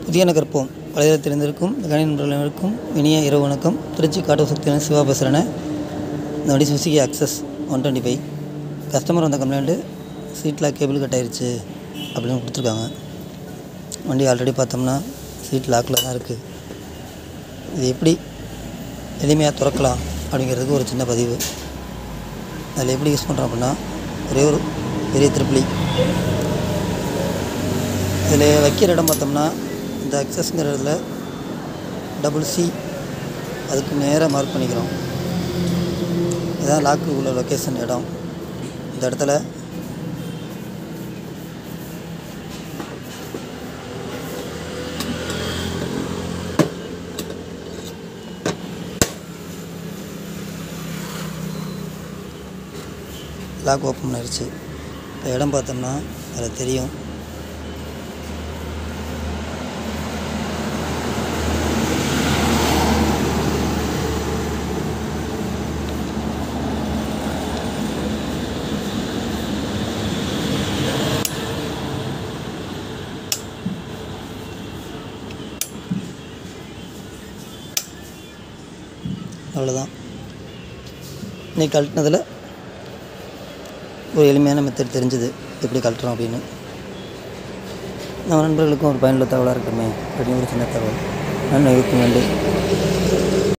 புதிய நகர்ப்போம் பழைய தெரிந்திருக்கும் கணினி நண்பர்களுக்கும் இனிய இரவு வணக்கம் திருச்சி காட்டு சக்தியான சிவா பேசுகிறேன்னு இந்த வண்டி Suzuki Access one twenty five customer வந்த கம்ப்ளைண்ட்டு சீட்டில் கேபிள் கட் ஆயிருச்சு அப்படின்னு கொடுத்துருக்காங்க வண்டி ஆல்ரெடி பார்த்தோம்னா சீட் லாக்கில் தான் இருக்குது இது எப்படி எளிமையாக திறக்கலாம் அப்படிங்கிறதுக்கு ஒரு சின்ன பதிவு அதில் எப்படி யூஸ் பண்ணுறோம் அப்படின்னா ஒரே ஒரு பெரிய திருப்பிலி இதில் வைக்கிற இடம் பார்த்தோம்னா இந்த அக்சஸ்ங்கிற இடத்துல டபுள் சி அதுக்கு நேராக மார்க் பண்ணிக்கிறோம் இதுதான் லாக்கு உள்ள லொக்கேஷன் இடம் இந்த இடத்துல லாக் ஓப்பன் ஆயிடுச்சு இப்போ இடம் பார்த்தோம்னா அதில் தெரியும் அவ்வளோதான் இன்னைக்கு கழட்டினதில் ஒரு எளிமையான மெத்தட் தெரிஞ்சுது எப்படி கழட்டுறோம் அப்படின்னு நம்ம நண்பர்களுக்கும் ஒரு பயனுள்ள தகவலாக இருக்குமே அப்படின்னு ஒரு சின்ன தகவல் நன்றி நன்றி